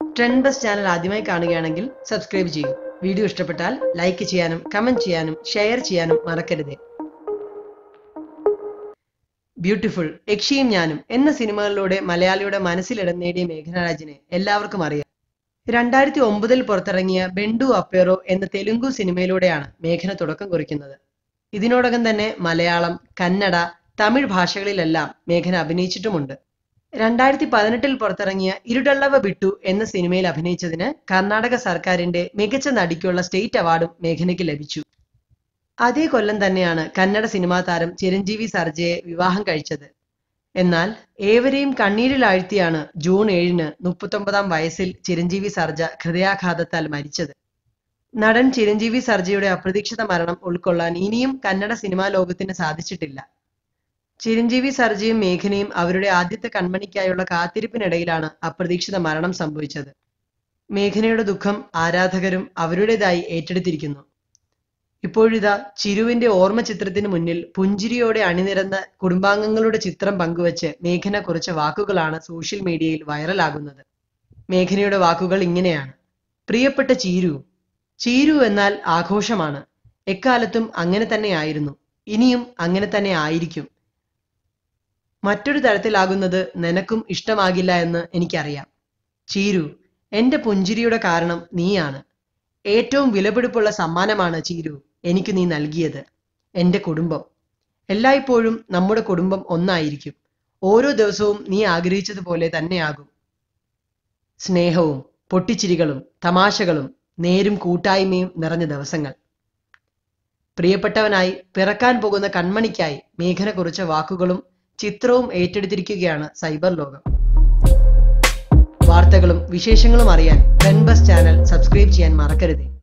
trend bus channel ആദ്യമായി കാണുകയാണെങ്കിൽ subscribe ചെയ്യൂ വീഡിയോ ഇഷ്ടപ്പെട്ടാൽ ലൈക്ക് ചെയ്യാനും കമന്റ് ചെയ്യാനും ഷെയർ ചെയ്യാനും മറക്കരുത് ബ്യൂട്ടിഫുൾ യക്ഷിയും ഞാനും എന്ന സിനിമകളിലൂടെ മലയാളിയുടെ മനസ്സിലിടം നേടിയ മേഘനാരാജിനെ എല്ലാവർക്കും അറിയാം രണ്ടായിരത്തി ഒമ്പതിൽ പുറത്തിറങ്ങിയ ബെണ്ടു അപ്പേറോ എന്ന തെലുങ്കു സിനിമയിലൂടെയാണ് മേഘന തുടക്കം കുറിക്കുന്നത് ഇതിനോടകം തന്നെ മലയാളം കന്നഡ തമിഴ് ഭാഷകളിലെല്ലാം മേഘന അഭിനയിച്ചിട്ടുമുണ്ട് രണ്ടായിരത്തി പതിനെട്ടിൽ പുറത്തിറങ്ങിയ ഇരുടള്ളവ ബിട്ടു എന്ന സിനിമയിൽ അഭിനയിച്ചതിന് കർണാടക സർക്കാരിന്റെ മികച്ച നടിക്കുള്ള സ്റ്റേറ്റ് അവാർഡും മേഘനയ്ക്ക് ലഭിച്ചു അതേ കൊല്ലം തന്നെയാണ് കന്നഡ സിനിമാ താരം ചിരഞ്ജീവി സർജയെ വിവാഹം കഴിച്ചത് എന്നാൽ ഏവരെയും കണ്ണീരിലാഴ്ത്തിയാണ് ജൂൺ ഏഴിന് മുപ്പത്തൊമ്പതാം വയസ്സിൽ ചിരഞ്ജീവി സർജ ഹൃദയാഘാതത്താൽ മരിച്ചത് നടൻ ചിരഞ്ജീവി സർജയുടെ അപ്രതീക്ഷിത മരണം ഉൾക്കൊള്ളാൻ ഇനിയും കന്നഡ സിനിമാ ലോകത്തിന് സാധിച്ചിട്ടില്ല ചിരഞ്ജീവി സർജയും മേഘനയും അവരുടെ ആദ്യത്തെ കൺമണിക്കായുള്ള കാത്തിരിപ്പിനിടയിലാണ് അപ്രതീക്ഷിത മരണം സംഭവിച്ചത് മേഘനയുടെ ദുഃഖം ആരാധകരും അവരുടേതായി ഏറ്റെടുത്തിരിക്കുന്നു ഇപ്പോഴിതാ ചിരുവിന്റെ ഓർമ്മ ചിത്രത്തിന് മുന്നിൽ പുഞ്ചിരിയോടെ അണിനിരന്ന കുടുംബാംഗങ്ങളുടെ ചിത്രം പങ്കുവച്ച് മേഘന കുറിച്ച വാക്കുകളാണ് സോഷ്യൽ മീഡിയയിൽ വൈറലാകുന്നത് മേഘനയുടെ വാക്കുകൾ ഇങ്ങനെയാണ് പ്രിയപ്പെട്ട ചീരു ചീരു എന്നാൽ ആഘോഷമാണ് എക്കാലത്തും അങ്ങനെ തന്നെയായിരുന്നു ഇനിയും അങ്ങനെ തന്നെ ആയിരിക്കും മറ്റൊരു തരത്തിലാകുന്നത് നിനക്കും ഇഷ്ടമാകില്ല എന്ന് എനിക്കറിയാം ചീരു എന്റെ പുഞ്ചിരിയുടെ കാരണം നീയാണ് ഏറ്റവും വിലപിടിപ്പുള്ള സമ്മാനമാണ് ചീരു എനിക്ക് നീ നൽകിയത് എന്റെ കുടുംബം എല്ലായ്പ്പോഴും നമ്മുടെ കുടുംബം ഒന്നായിരിക്കും ഓരോ ദിവസവും നീ ആഗ്രഹിച്ചതുപോലെ തന്നെയാകും സ്നേഹവും പൊട്ടിച്ചിരികളും തമാശകളും നേരും കൂട്ടായ്മയും നിറഞ്ഞ ദിവസങ്ങൾ പ്രിയപ്പെട്ടവനായി പിറക്കാൻ പോകുന്ന കൺമണിക്കായി മേഘന കുറിച്ച വാക്കുകളും ചിത്രവും ഏറ്റെടുത്തിരിക്കുകയാണ് സൈബർ ലോകം വാർത്തകളും വിശേഷങ്ങളും അറിയാൻ ട്രെൻഡ് ബസ് ചാനൽ സബ്സ്ക്രൈബ് ചെയ്യാൻ മറക്കരുത്